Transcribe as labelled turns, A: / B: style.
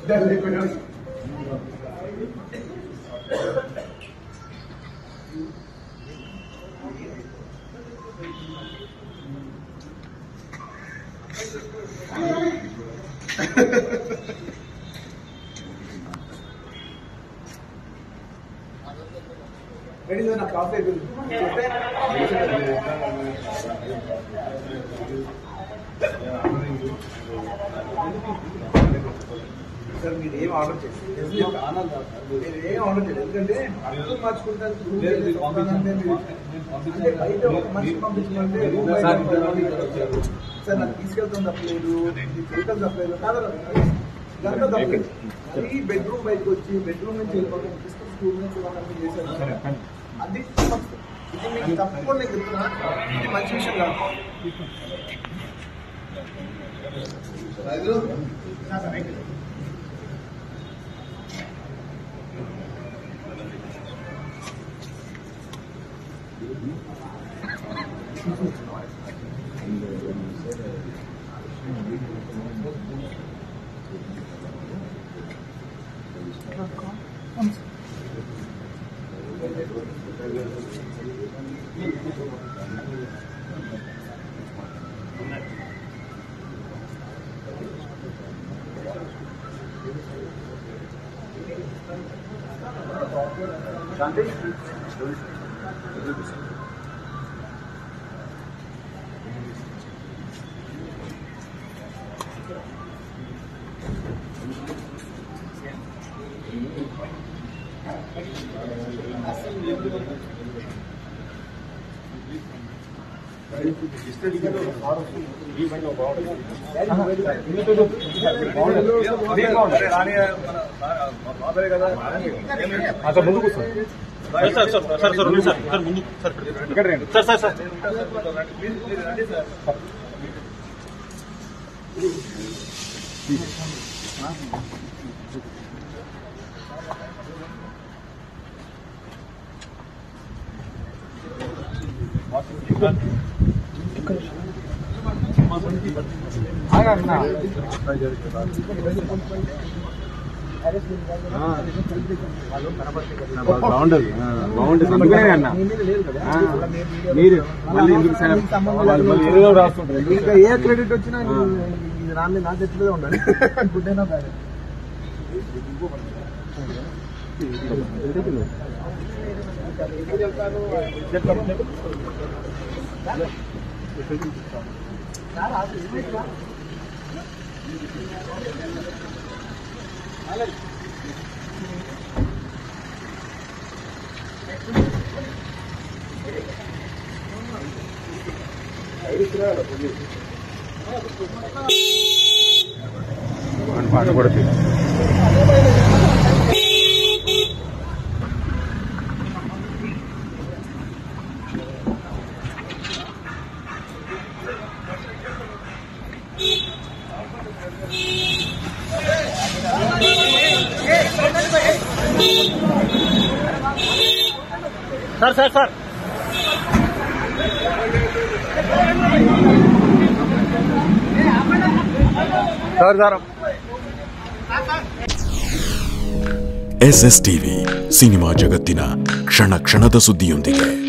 A: Ready నా coffee sir మీరు ఏం ఆర్డర్ చేయండి మీరు ఏం ఆర్డర్ చేయండి ఎందుకంటే అర్థం మార్చుకుంటారు అంటే బయట ఒక మనిషి పంపించమంటే రూమ్ బయట ఉంటారు. సార్ నాకు తీసుకెళ్తాం తప్పలేదు వెహికల్ తప్పలేదు కాదు ఇదంతా తప్పలేదు ఈ బెడ్రూమ్ బయటకు వచ్చి బెడ్రూమ్ నుంచి వెళ్ళిపోతాం తీసుకుని స్కూల్ నుంచి వాళ్ళని చేశారు అది తప్పు. ఇది మీకు తప్పకుండా నేను చెప్తున్నా ఇది మంచి విషయం కాదు
B: అసలు ముందుకు sir
C: sir sir sir sir ఉంది సార్ సార్ ముందు సార్
B: ఇక్కడ రండి
C: సార్ సార్ సార్
B: ఆగన్నా బాగుండదు బాగుంటుంది అందుకనే అన్న ఆ, మీరు మళ్ళీ ఎందుకు సార్ వాళ్ళు మళ్ళీ ఏదో రాస్తుంటారు ఎందుకు
A: ఇంకా ఏ క్రెడిట్ వచ్చినా ఇది నా మీద నా చేతిలో ఉండాలి గుడ్ అయినా బ్యాడ్
B: అని పాట కూడా తీరు.
C: Sir sir sir
B: sir sir
D: S S TV cinema ಜಗತ್ತಿನ ಕ್ಷಣ ಕ್ಷಣದ ಸುದ್ದಿಯೊಂದಿಗೆ